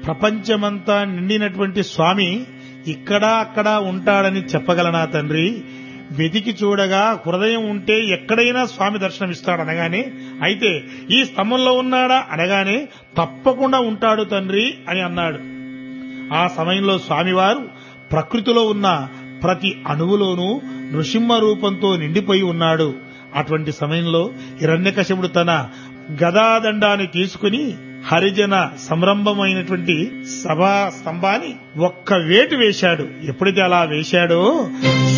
ప్రపంచమంతా నిండినటువంటి స్వామి ఇక్కడ అక్కడ ఉంటాడని చెప్పగలనా తండ్రి వెతికి చూడగా హృదయం ఉంటే ఎక్కడైనా స్వామి దర్శనమిస్తాడు అనగానే అయితే ఈ స్తంభంలో ఉన్నాడా అనగానే తప్పకుండా ఉంటాడు తండ్రి అని అన్నాడు ఆ సమయంలో స్వామివారు ప్రకృతిలో ఉన్న ప్రతి అణువులోనూ నృసింహ రూపంతో నిండిపోయి ఉన్నాడు అటువంటి సమయంలో హిరణ్యకశపుడు తన గదాదండాన్ని తీసుకుని హరిజన సంరంభమైనటువంటి సభా స్తంభాన్ని ఒక్క వేటు వేశాడు ఎప్పుడైతే అలా వేశాడో